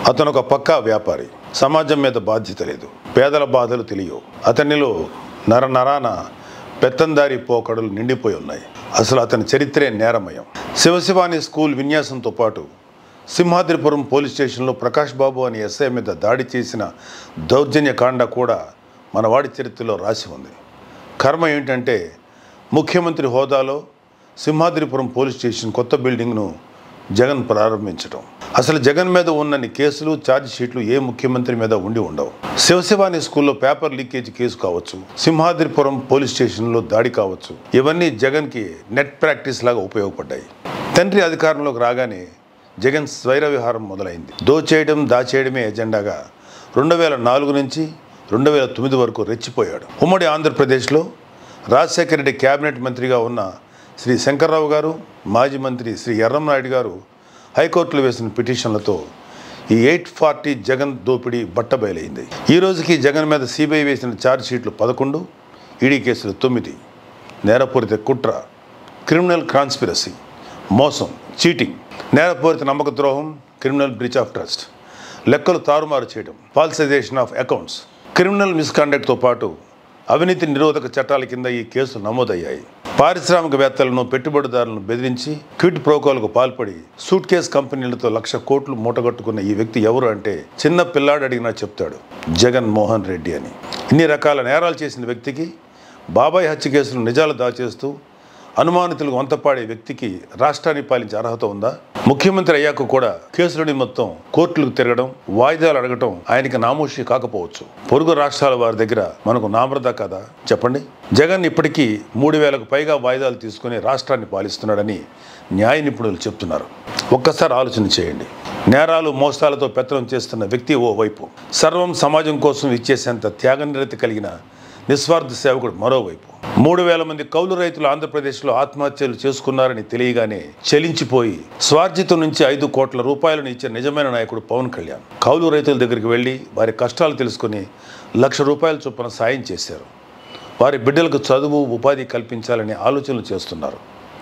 అతను ఒక పక్కా వ్యాపారి సమాజం మీద బాధ్యత లేదు పేదల బాధలు తెలియవు అతనిలో నర నరాన పెత్తందారి పోకడలు నిండిపోయి ఉన్నాయి అసలు అతని చరిత్రే నేరమయం శివశివాని స్కూల్ విన్యాసంతో పాటు సింహాద్రిపురం పోలీస్ స్టేషన్లో ప్రకాష్ బాబు అనే ఎస్ఐ మీద దాడి చేసిన దౌర్జన్య కాండ కూడా మన వాడి చరిత్రలో రాసి ఉంది కర్మ ఏంటంటే ముఖ్యమంత్రి హోదాలో సింహాద్రిపురం పోలీస్ స్టేషన్ కొత్త బిల్డింగ్ను జగన్ ప్రారంభించడం అసలు జగన్ మీద ఉన్నన్ని కేసులు ఛార్జ్ షీట్లు ఏ ముఖ్యమంత్రి మీద ఉండి ఉండవు శివశివాని స్కూల్లో పేపర్ లీకేజ్ కేసు కావచ్చు సింహాద్రిపురం పోలీస్ స్టేషన్లో దాడి కావచ్చు ఇవన్నీ జగన్కి నెట్ ప్రాక్టీస్ లాగా ఉపయోగపడ్డాయి తండ్రి అధికారంలోకి రాగానే జగన్ స్వైర విహారం మొదలైంది దోచేయడం దాచేయడమే ఎజెండాగా రెండు వేల నాలుగు నుంచి రెండు వేల తొమ్మిది వరకు రెచ్చిపోయాడు ఉమ్మడి ఆంధ్రప్రదేశ్లో రాజశేఖర రెడ్డి కేబినెట్ మంత్రిగా ఉన్న శ్రీ శంకర్రావు గారు మాజీ మంత్రి శ్రీ ఎర్రంనాయుడు గారు హైకోర్టులో వేసిన పిటిషన్లతో ఈ ఎయిట్ ఫార్టీ జగన్ దోపిడీ బట్టబయలైంది ఈ రోజుకి జగన్ మీద సిబిఐ వేసిన ఛార్జ్ షీట్లు పదకొండు ఈడీ కేసులు తొమ్మిది నేరపూరిత కుట్ర క్రిమినల్ కాన్స్పిరసీ మోసం చీటింగ్ నేరపూరిత నమ్మక ద్రోహం క్రిమినల్ బ్రీచ్ ఆఫ్ ట్రస్ట్ లెక్కలు తారుమారు చేయడం ఫాల్సైజేషన్ ఆఫ్ అకౌంట్స్ క్రిమినల్ మిస్కాండక్ట్తో పాటు అవినీతి నిరోధక చట్టాల కింద ఈ కేసులు నమోదయ్యాయి పారిశ్రామికవేత్తలను పెట్టుబడిదారులను బెదిరించి క్విడ్ ప్రోకోలకు పాల్పడి సూట్ కేస్ కంపెనీలతో లక్ష కోట్లు మూటగట్టుకున్న ఈ వ్యక్తి ఎవరు అంటే చిన్న పిల్లాడు అడిగినా చెప్తాడు జగన్ మోహన్ రెడ్డి అని ఇన్ని రకాల నేరాలు చేసిన వ్యక్తికి బాబాయ్ హత్య కేసులు నిజాలు దాచేస్తూ అనుమానితులకు వంతపాడే వ్యక్తికి రాష్ట్రాన్ని పాలించే అర్హత ఉందా ముఖ్యమంత్రి అయ్యాక కూడా కేసులని మొత్తం కోర్టులకు తిరగడం వాయిదాలు అడగటం ఆయనకి నామోషి కాకపోవచ్చు పొరుగు రాష్ట్రాల వారి దగ్గర మనకు నామృత కదా చెప్పండి జగన్ ఇప్పటికీ మూడు వేలకు పైగా వాయిదాలు తీసుకుని రాష్ట్రాన్ని పాలిస్తున్నాడని న్యాయ నిపుణులు చెప్తున్నారు ఒక్కసారి ఆలోచన చేయండి నేరాలు మోసాలతో పెత్తనం చేస్తున్న వ్యక్తి ఓ వైపు సర్వం సమాజం కోసం ఇచ్చేసేంత త్యాగనిరతి కలిగిన నిస్వార్థ సేవకుడు మరోవైపు మూడు వేల మంది కౌలు రైతులు ఆంధ్రప్రదేశ్లో ఆత్మహత్యలు చేసుకున్నారని తెలియగానే చలించిపోయి స్వార్జితం నుంచి ఐదు కోట్ల రూపాయలను ఇచ్చే నిజమైన నాయకుడు పవన్ కళ్యాణ్ కౌలు రైతుల దగ్గరికి వెళ్ళి వారి కష్టాలు తెలుసుకుని లక్ష రూపాయల చొప్పున సాయం చేశారు వారి బిడ్డలకు చదువు ఉపాధి కల్పించాలనే ఆలోచనలు చేస్తున్నారు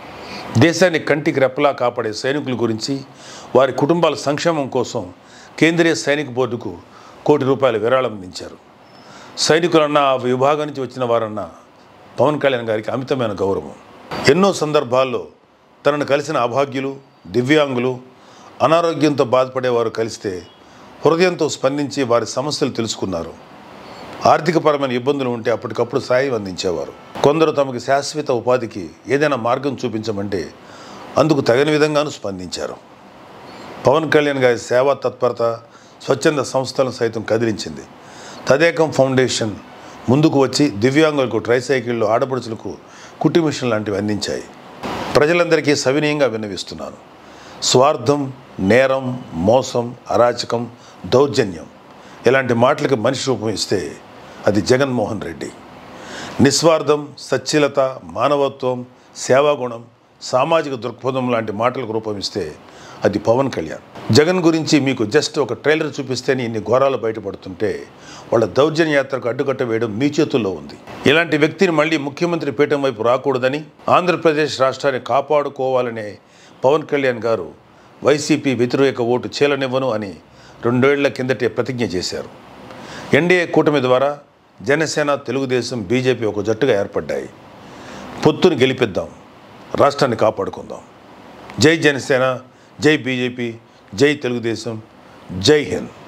దేశాన్ని కంటికి రెప్పలా కాపాడే సైనికుల గురించి వారి కుటుంబాల సంక్షేమం కోసం కేంద్రీయ సైనిక బోర్డుకు కోటి రూపాయల విరాళం అందించారు సైనికులన్నా ఆ విభాగం నుంచి వచ్చిన వారన్నా పవన్ కళ్యాణ్ గారికి అమితమైన గౌరవం ఎన్నో సందర్భాల్లో తనను కలిసిన అభాగ్యులు దివ్యాంగులు అనారోగ్యంతో బాధపడేవారు కలిస్తే హృదయంతో స్పందించి వారి సమస్యలు తెలుసుకున్నారు ఆర్థికపరమైన ఇబ్బందులు ఉంటే అప్పటికప్పుడు సాయం అందించేవారు కొందరు తమకు శాశ్వత ఉపాధికి ఏదైనా మార్గం చూపించమంటే అందుకు తగిన విధంగానూ స్పందించారు పవన్ కళ్యాణ్ గారి సేవా తత్పరత స్వచ్ఛంద సంస్థలను సైతం కదిలించింది తదేకం ఫౌండేషన్ ముందుకు వచ్చి దివ్యాంగులకు ట్రైసైకిళ్ళు ఆడపడుచులకు కుట్టి మిషన్ లాంటివి అందించాయి ప్రజలందరికీ సవినయంగా విన్నవిస్తున్నాను స్వార్థం నేరం మోసం అరాచకం దౌర్జన్యం ఇలాంటి మాటలకు మనిషి రూపం ఇస్తే అది జగన్మోహన్ రెడ్డి నిస్వార్థం సచ్ఛీలత మానవత్వం సేవాగుణం సామాజిక దృక్పథం లాంటి మాటలకు రూపమిస్తే అది పవన్ కళ్యాణ్ జగన్ గురించి మీకు జస్ట్ ఒక ట్రైలర్ చూపిస్తేనే ఇన్ని ఘోరాలు బయటపడుతుంటే వాళ్ళ దౌర్జన్య యాత్రకు అడ్డుకట్ట వేయడం మీ చేతుల్లో ఉంది ఇలాంటి వ్యక్తిని మళ్ళీ ముఖ్యమంత్రి పీఠం వైపు రాకూడదని ఆంధ్రప్రదేశ్ రాష్ట్రాన్ని కాపాడుకోవాలనే పవన్ కళ్యాణ్ గారు వైసీపీ వ్యతిరేక ఓటు చీలనివ్వను అని రెండేళ్ల కిందటే ప్రతిజ్ఞ చేశారు ఎన్డీఏ కూటమి ద్వారా జనసేన తెలుగుదేశం బీజేపీ ఒక జట్టుగా ఏర్పడ్డాయి పొత్తుని గెలిపిద్దాం రాష్ట్రాన్ని కాపాడుకుందాం జై జనసేన జై బీజేపీ జై తెలుగుదేశం జై హింద్